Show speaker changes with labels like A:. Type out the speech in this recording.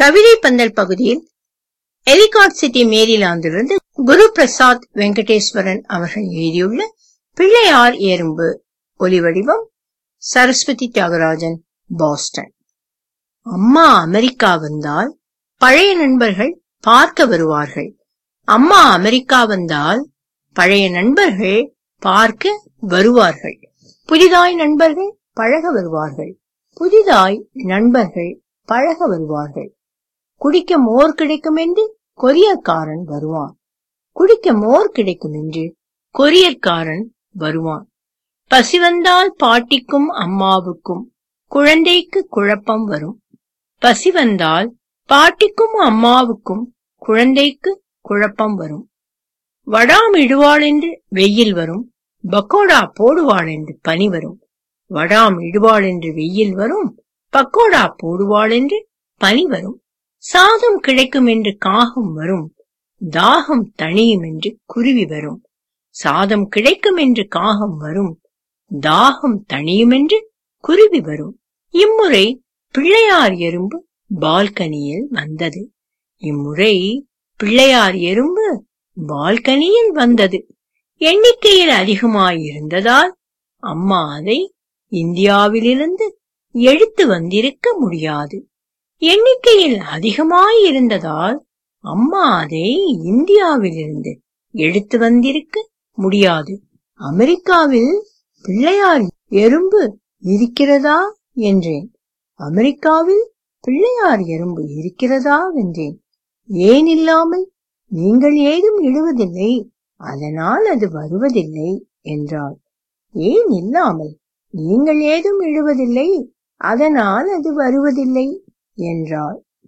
A: கவிதை பந்தல் பகுதியில் எலிகாட் சிட்டி மேரிலாந்திலிருந்து குரு பிரசாத் வெங்கடேஸ்வரன் அவர்கள் எழுதியுள்ள பிள்ளையார் எறும்பு ஒலிவடிவம் சரஸ்வதி தியாகராஜன் பாஸ்டன் அம்மா அமெரிக்கா வந்தால் பழைய நண்பர்கள் பார்க்க வருவார்கள் அம்மா அமெரிக்கா வந்தால் பழைய நண்பர்கள் பார்க்க வருவார்கள் புதிதாய் நண்பர்கள் பழக வருவார்கள் புதிதாய் நண்பர்கள் பழக வருவார்கள் குடிக்க மோர் கிடைக்கும் என்று கொரியர்காரன் வருவான் குடிக்க மோர் கிடைக்கும் என்று கொரியர்காரன் வருவான் பசி வந்தால் பாட்டிக்கும் அம்மாவுக்கும் குழந்தைக்கு குழப்பம் வரும் பசி வந்தால் பாட்டிக்கும் அம்மாவுக்கும் குழந்தைக்கு குழப்பம் வரும் வடாம் இடுவாள் என்று வெயில் வரும் பக்கோடா போடுவாள் என்று பனி வரும் வடாம் இடுவாள் என்று வெயில் வரும் பக்கோடா போடுவாள் என்று பனி வரும் சாதம் கிடைக்கும் என்று காகம் வரும் தாகம் தணியும் என்று குருவி வரும் சாதம் கிடைக்கும் என்று காகம் வரும் தாகம் தணியும் என்று குருவி வரும் இம்முறை பிள்ளையார் எறும்பு பால்கனியில் வந்தது இம்முறை பிள்ளையார் எறும்பு பால்கனியில் வந்தது எண்ணிக்கையில் அதிகமாயிருந்ததால் அம்மா அதை இந்தியாவிலிருந்து எடுத்து வந்திருக்க முடியாது எண்ணிக்கையில் அதிகமாயிருந்ததால் அம்மா அதை இந்தியாவிலிருந்து எடுத்து வந்திருக்க முடியாது அமெரிக்காவில் பிள்ளையார் எறும்பு இருக்கிறதா என்றேன் அமெரிக்காவில் பிள்ளையார் எறும்பு இருக்கிறதா என்றேன் ஏன் இல்லாமல் நீங்கள் ஏதும் இடுவதில்லை அதனால் அது வருவதில்லை என்றாள் ஏன் இல்லாமல் நீங்கள் ஏதும் இடுவதில்லை அதனால் அது வருவதில்லை என்றாள்